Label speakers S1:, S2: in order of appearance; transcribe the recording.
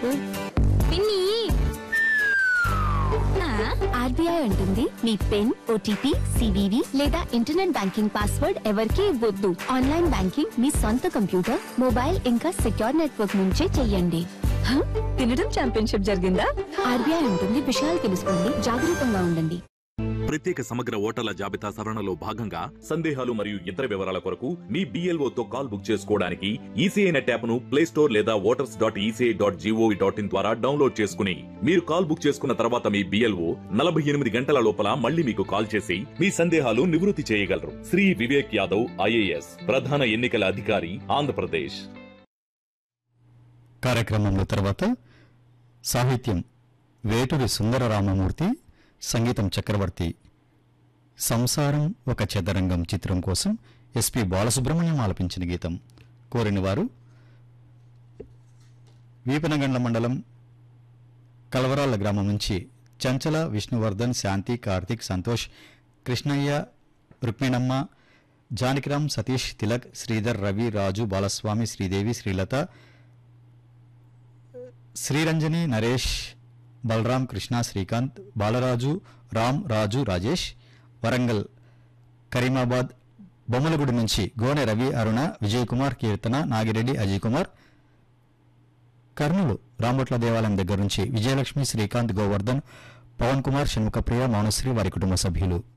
S1: పిన్ని ఆర్బీఐ అంటుంది మీ పిన్ ఓటీపీ సివివి లేదా ఇంటర్నెట్ బ్యాంకింగ్ పాస్వర్డ్ ఎవరికీ ఇవ్వద్దు ఆన్లైన్ బ్యాంకింగ్ మీ సొంత కంప్యూటర్ మొబైల్ ఇంకా సెక్యూర్ నెట్వర్క్ నుంచే చెయ్యండి హ? తినడం ఛాంపియన్షిప్ జరిగిందా ఆర్బీఐ ఉంటుంది విషయాలు తెలుసుకోండి జాగరూకంగా ఉండండి
S2: ప్రత్యేక సమగ్ర ఓటర్ల జాబితా సవరణలో భాగంగా సందేహాలు మరియు ఇతర వివరాల కొరకు మీ BLO తో కాల్ బుక్ చేసుకోవడానికి ఈసీఐ నెట్ యాప్ను ప్లే స్టోర్ లేదా voters dot ECI dot G O V dot in ద్వారా డౌన్లోడ్ చేసుకుని మీరు కాల్ బుక్ చేసుకున్న తర్వాత మీ బిఎల్ఓ నలభై ఎనిమిది గంటల లోపల మళ్ళీ మీకు కాల్ చేసి మీ సందేహాలు నివృత్తి చేయగలరు శ్రీ వివేక్ యాదవ్ ఐఏఎస్ ప్రధాన ఎన్నికల అధికారి ఆంధ్రప్రదేశ్
S3: కార్యక్రమంలో తర్వాత సాహిత్యం వేటూరి సుందర రామమూర్తి సంగీతం చక్రవర్తి సంసారం ఒక చదరంగం చిత్రం కోసం ఎస్పి బాలసుబ్రహ్మణ్యం ఆలపించిన గీతం కోరిన వారు వీపనగండ్ల మండలం కలవరాల గ్రామం నుంచి చంచల విష్ణువర్ధన్ శాంతి కార్తిక్ సంతోష్ కృష్ణయ్య రుక్మిణమ్మ జానకిరామ్ సతీష్ తిలక్ శ్రీధర్ రవి రాజు బాలస్వామి శ్రీదేవి శ్రీలత శ్రీరంజని నరేష్ బలరాం కృష్ణ శ్రీకాంత్ బాలరాజు రామ్ రాజు రాజేష్ వరంగల్ కరీమాబాద్ బొమ్మలగూడి నుంచి గోనె రవి అరుణ విజయ్ కుమార్ కీర్తన నాగిరెడ్డి అజయ్ కుమార్ కర్నూలు రాంబొట్ల దేవాలయం దగ్గర నుంచి విజయలక్ష్మి శ్రీకాంత్ గోవర్ధన్ పవన్ కుమార్ షణ్ముఖప్రియ మౌనశ్రీ వారి కుటుంబ సభ్యులు